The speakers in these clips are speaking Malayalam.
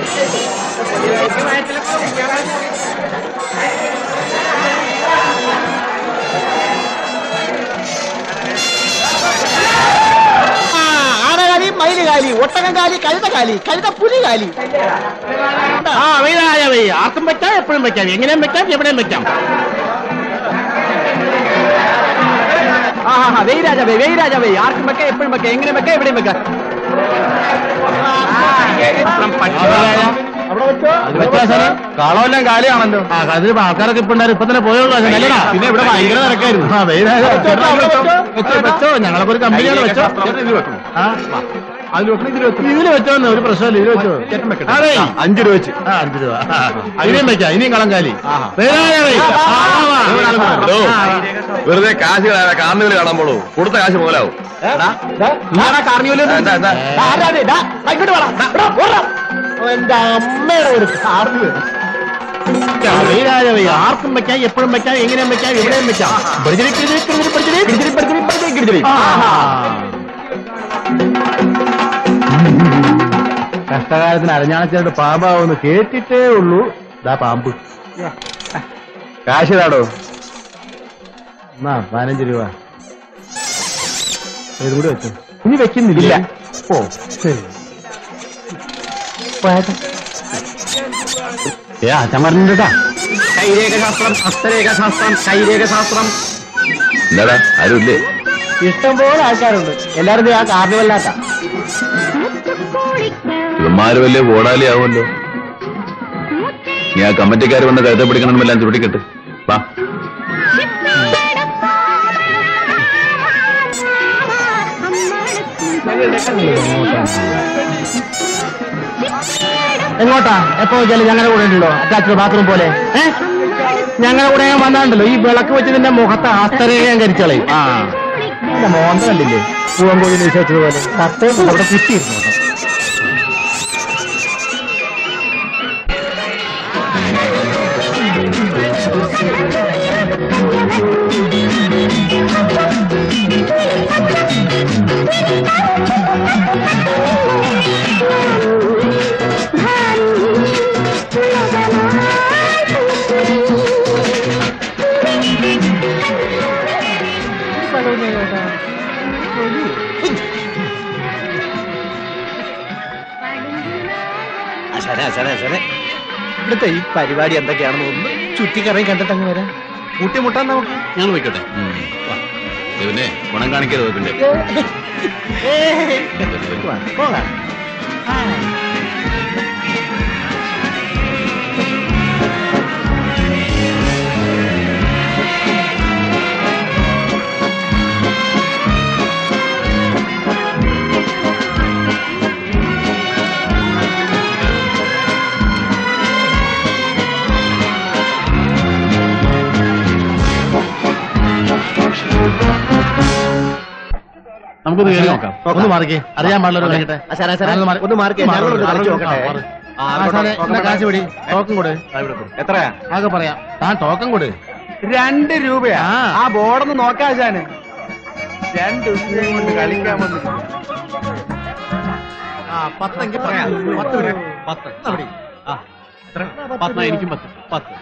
ആ, ആനകാലി മയിലുകാലി ഒട്ടകങ്കാലി കഴുതകാലി കഴുത പുലികാലി ആ വെയിലായവേ ആർക്കും വെക്കാം എപ്പോഴും വെക്കാം എങ്ങനെയും വെക്കാം എവിടെയും വെക്കാം ആ വെയ് രാജാവേ വെയ് രാജാവേ ആർക്കും വെക്കാം എപ്പോഴും വെക്കാം എങ്ങനെ വെക്കാം എവിടെയും വെക്കാം അവിടെ വെച്ചോ അത് വെച്ചാ സാറേ കളമെല്ലാം കാലിയാണല്ലോ ആ അതിൽ ആൾക്കാരൊക്കെ ഇപ്പൊ ഉണ്ടായിരുന്നു ഇപ്പൊ തന്നെ പോയുള്ളൂ നല്ലടാ പിന്നെ ഇവിടെ ഭയങ്കര തിരക്കായിരുന്നു. ആ വെയിലായ വെച്ചോ, വെച്ചോ, വെച്ചോ വെച്ചോ ഞങ്ങളൊക്കെ ഒരു കമ്പനിയാണ് വെച്ചോ ആ അതിൽ വെക്കണം ഇതിൽ വെക്കണം ഇതില് വെച്ചോ എന്ന് ഒരു പ്രശ്നമില്ല ഇതിൽ വെച്ചോ അതെ അഞ്ചു രൂപ വെച്ച് ആ അഞ്ച് രൂപ ആ, ഇനിയും വെക്കാം ഇനിയും കളങ്കാലി ആഹാ. വെയിലായവേ ആ, ആ, ആ, ആ, ഹലോ. വെറുതെ കാശ് കളയാതെ കാർണിവൽ കാണാൻ പോളൂ കൊടുത്ത കാശ് മുതലാവും കാർണിവല് എന്താ, എന്താ? ഇങ്ങോട്ട് വേണം എന്റെ അമ്മയുടെ ഒരു കാർണിവൽ വെയിലായവേ ആർക്കും വെക്കാം എപ്പോഴും വെക്കാം എങ്ങനെയും വെക്കാം എവിടെയും വെക്കാം ബിടിച്ചിരി, കിടിച്ചിരി, കിടിച്ചിരി, ബിടിച്ചിരി. പിടിച്ചിരി, പിടിച്ചിരി, പിടിച്ചിരി, പിടിച്ചിരി. ആഹാ. കഷ്ടകാലത്തിന് അരഞ്ഞാണച്ചേട്ട് പാമ്പാവുമെന്ന് കേട്ടിട്ടേ ഉള്ളൂ ദാ പാമ്പ് കാശ് താടോ എന്നാ പതിനഞ്ച് രൂപ ഇത് കൂടി വെച്ചു ഇനി വെക്കുന്നില്ല ഓ ശരി പോയാട്ടെ. ഏ അച്ഛൻ പറഞ്ഞിട്ടാ കൈരേഖശാസ്ത്രം ഹസ്തരേഖശാസ്ത്രം കൈരേഖശാസ്ത്രം എന്താടാ ആരും ഇല്ലേ ഇഷ്ടം പോലെ ആൾക്കാരുണ്ട് എല്ലാവരും ദേ ആ കാർണിവല്ലാത്ത ഇവന്മാര് വലിയ കോടാലി ആവുമല്ലോ നീ ആ കമ്മിറ്റിക്കാർ വന്ന് കരുത്തെ പിടിക്കണമെല്ലാം ചുരുട്ടിക്കെട്ട് വാ എങ്ങോട്ടാ എപ്പോ വെച്ചാലും ഞങ്ങളുടെ കൂടെ ഉണ്ടല്ലോ അറ്റാച്ച്ഡ് ബാത്റൂം പോലെ ഏ ഞങ്ങളുടെ കൂടെ ഞാൻ വന്നാണ്ടല്ലോ ഈ വിളക്ക് വെച്ച് നിന്റെ മുഖത്ത് ആസ്തരയെ ഞാൻ കരിച്ചോളെ ആ എന്റെ മോന്ത കണ്ടില്ലേ പൂവൻകോഴി നിശ്ചയിച്ചതുപോലെ സത്യം അവിടെ കിട്ടിയിരുന്നു കേട്ടോ. ഇവിടുത്തെ ഈ പരിപാടി എന്തൊക്കെയാണെന്ന് ഒന്ന് ചുറ്റിക്കറങ്ങി കണ്ടിട്ട് അങ്ങ് വരാം കൂട്ടിമുട്ടാൻ നമുക്ക് ഞങ്ങൾ വെക്കട്ടെ പിന്നെ ഗുണം കാണിക്കരുത് പിന്നെ പോകാം നമുക്കൊന്ന് കയറി നോക്കാം ഒന്ന് മാറിക്കേ അറിയാൻ പാടില്ല കഴിഞ്ഞിട്ട് ആ, സാറേ, സാറേ, ഒന്ന് മാറിക്കേ. ഞങ്ങളൊന്ന് കളിച്ച് നോക്കട്ടെ. ആ, സാറേ നോക്കാം, എന്നാ കാശ് പിടി ടോക്കൺ കൊടു എത്രയാ ആകെ പറയാം താൻ ടോക്കൺ കൊടു രണ്ട് രൂപയാ ആ. ആ ബോർഡൊന്ന് നോക്കാശാന് രണ്ട് ദിവസം കൊണ്ട് കളിക്കാൻ വന്നു ആ പത്തെങ്കിൽ പറയാം പത്ത് പിടി പത്ത് എന്നാ പിടി. ആ എത്ര പത്ത് എനിക്കും പത്ത് പത്ത്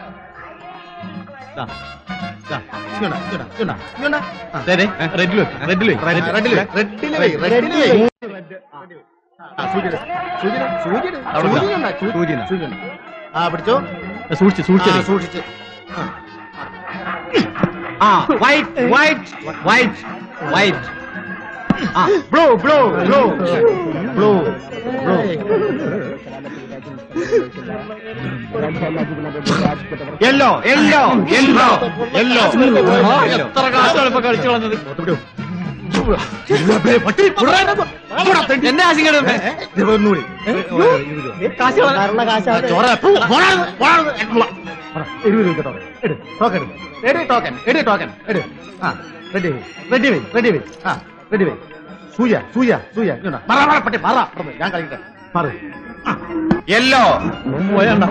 ദാ, ദാ, ഇങ്ങോട്ടാ, ഇങ്ങോട്ടാ, ഇങ്ങോട്ടാ, ഇങ്ങോട്ടാ. ആ, ദേ, ദേ, റെഡിൽ വെക്ക്, റെഡിൽ വെക്ക്, റെഡിൽ വെക്ക്, റെഡിൽ വെക്ക്, റെഡിൽ വെക്ക്. ആ, സൂചന, സൂചന, സൂചന, അവിടെ ഇതാ. സൂചന ഉണ്ടാ, സൂ- സൂചന. സൂചന. ആ പിടിച്ചോ സൂക്ഷിച്ച് സൂക്ഷിച്ച് സൂക്ഷിച്ച് ആ വൈറ്റ് വൈറ്റ് വൈറ്റ് വൈറ്റ് ആ blue blue blue blue blue yellow yellow yellow yellow എത്ര കാശാണ് ഇപ്പൊ കളിച്ചു കളഞ്ഞത് എന്റെ ആശങ്ക ചോറ പോ, പോടാ, പോടാ, പോടാ. ഇരുപത് രൂപ ടോക്കൺ എട് ടോക്കൺ എട് ടോക്കൺ എട് ടോക്കൺ എട് ആ റെഡി വേ റെഡി വേ റെഡി വേ ആ റെഡി വേ സൂയ സൂയ സൂയ ഇങ്ങോട്ടാ. പറ പറ പട്ടി പറ പറ. ഞാൻ കളിക്കട്ടെ പറ യെല്ലോ പോയണ്ട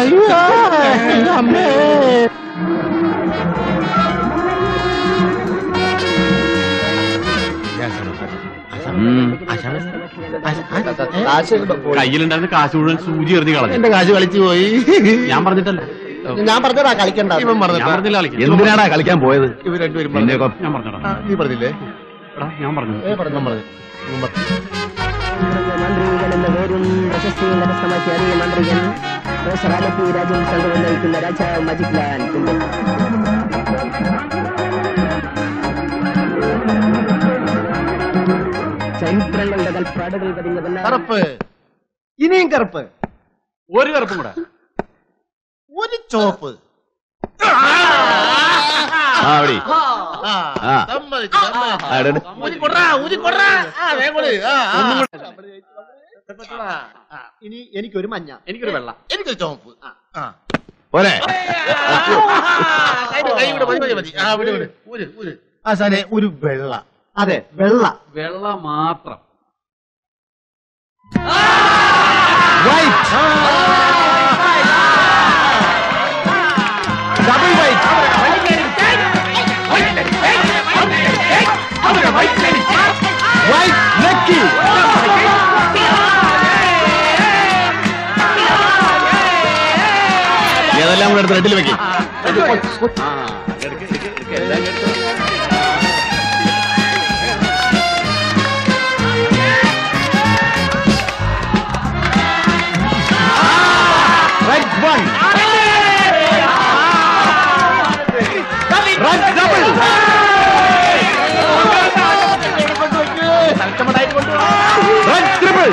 വൈറ്റ് ഉം. കാശ് പോയി. കയ്യിലുണ്ടായിരുന്ന കാശ് മുഴുവൻ സൂചി എറിഞ്ഞ് കളഞ്ഞു എന്റെ കാശ് കളിച്ചു പോയി ഞാൻ പറഞ്ഞിട്ടല്ല ഞാൻ പറഞ്ഞതാ കളിക്കണ്ട ഇവൻ ഞാൻ പറഞ്ഞിട്ടാ പറഞ്ഞില്ല കളിക്കാൻ എന്തിനാടാ കളിക്കാൻ പോയത് ഇവർ രണ്ടുപേരും നിന്നെ പറഞ്ഞു. ഞാൻ പറഞ്ഞടാ ആ, നീ പറഞ്ഞില്ലേ എടാ ഞാൻ പറഞ്ഞു ഏ പറഞ്ഞു പറഞ്ഞു ഇവൻ പറഞ്ഞു. മന്ത്രികൾ എന്ന പേരും പ്രശസ്തിയും കരസ്ഥമാക്കിയ അതേ മന്ത്രികൾ പ്രൊഫസർ ആലപ്പി രാജ്യം സംഘം നയിക്കുന്ന രാജാവ് മജിക് ലാൻഡ് ചരിത്രങ്ങളുടെ കൽപ്പാടുകൾ പതിഞ്ഞതെല്ലാം കറുപ്പ് ഇനിയും കറുപ്പ് ഒരു കറുപ്പും കൂടെ ഒരു ചോപ്പ് ആ അവിടെ ആ, ആ. സമ്മതിച്ചു, സമ്മതിച്ചു. ആ, എടാ, എടാ. ഊതി കൊട്രാ, ഊതി കൊട്രാ. ആ, വേഗം കൊട്. ആ, ആ. ഇഷ്ടപ്പെട്ടോടാ? ആ, ഇനി എനിക്കൊരു മഞ്ഞ എനിക്കൊരു വെള്ള എനിക്കൊരു ചുവപ്പ് ആ, ആ. പോരെ കൈ വിട്, കൈ വിട്, മതി, മതി, മതി. ആ, വിട്, വിട്. ഊര്, ഊര്. ആ സാറേ ഒരു വെള്ള അതെ വെള്ള വെള്ള മാത്രം ഡബിൾ വൈറ്റ് വൈറ്റ് ലക്കി നീ അതെല്ലാം കൂടെ എടുത്ത് റെഡിൽ വെക്കും red one red double red triple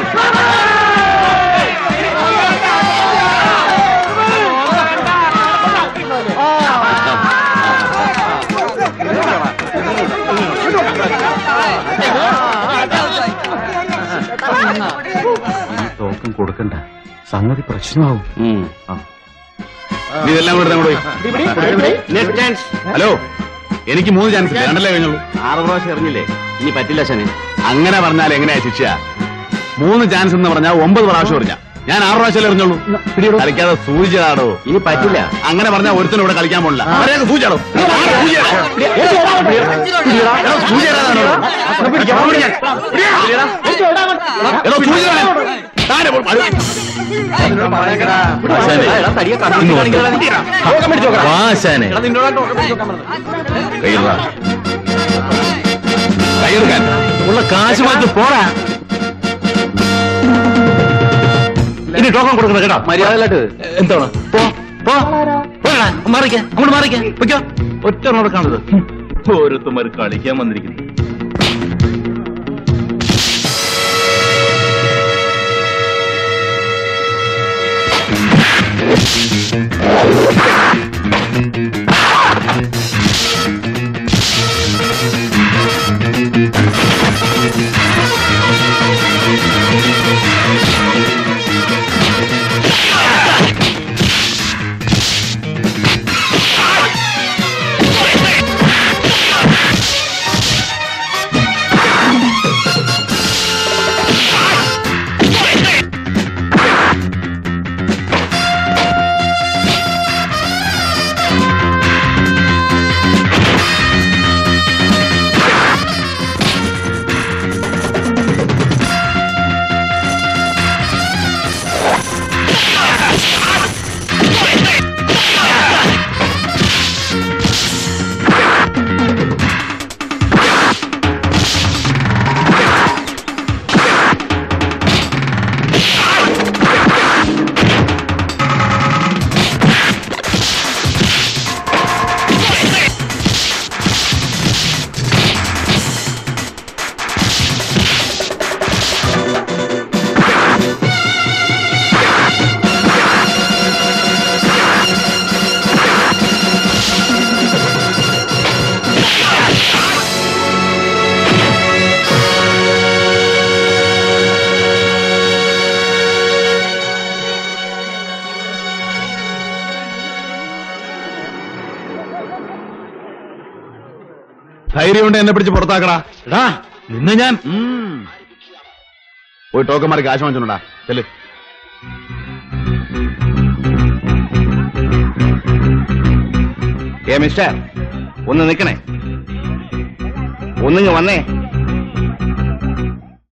token കൊടുക്കണ്ട സംഗതി പ്രശ്നമാവും നീ ഇതെല്ലാം കൂടെ അങ്ങോട്ട് പോയി ഹലോ എനിക്ക് മൂന്ന് ചാൻസ് രണ്ടല്ലേ കഴിഞ്ഞുള്ളൂ ആറ് പ്രാവശ്യം എറിഞ്ഞില്ലേ ഇനി പറ്റില്ല ശനെ അങ്ങനെ പറഞ്ഞാൽ എങ്ങനെയാ ശിക്ഷ മൂന്ന് ചാൻസ് എന്ന് പറഞ്ഞാൽ ഒമ്പത് പ്രാവശ്യം എറിഞ്ഞ ഞാൻ ആറ് പ്രാവശ്യം എറിഞ്ഞുള്ളൂ കളിക്കാതെ സൂചിച്ചാടോ ഇനി പറ്റില്ല അങ്ങനെ പറഞ്ഞാൽ ഒരുത്തനും ഇവിടെ കളിക്കാൻ പോണില്ല അവരെയൊക്കെ സൂചിച്ചാടോ കൈയെടുക്കാൻ ഉള്ള കാശ് മാറ്റി പോടാ ഇനി ടോക്കൺ കൊടുക്കുന്നത് കേട്ടോ മര്യാദയിലായിട്ട് എന്താണ് പോ പോ പോടാ മാറിക്ക അങ്ങോട്ട് മാറിക്ക വെക്കോ ഒറ്റ കാണുന്നത് ഓരോരുത്തന്മാർ കളിക്കാൻ വന്നിരിക്കുന്നു ധൈര്യം കൊണ്ട് എന്നെ പിടിച്ച് പുറത്താക്കടാ എടാ ഇന്ന് ഞാൻ ഉം. പോയി ടോക്കന്മാർക്ക് കാശ് വാങ്ങിച്ചോണ്ടാ ചെല് ഏ മിസ്റ്റർ ഒന്ന് നിക്കണേ ഒന്നിങ്ങ് വന്നേ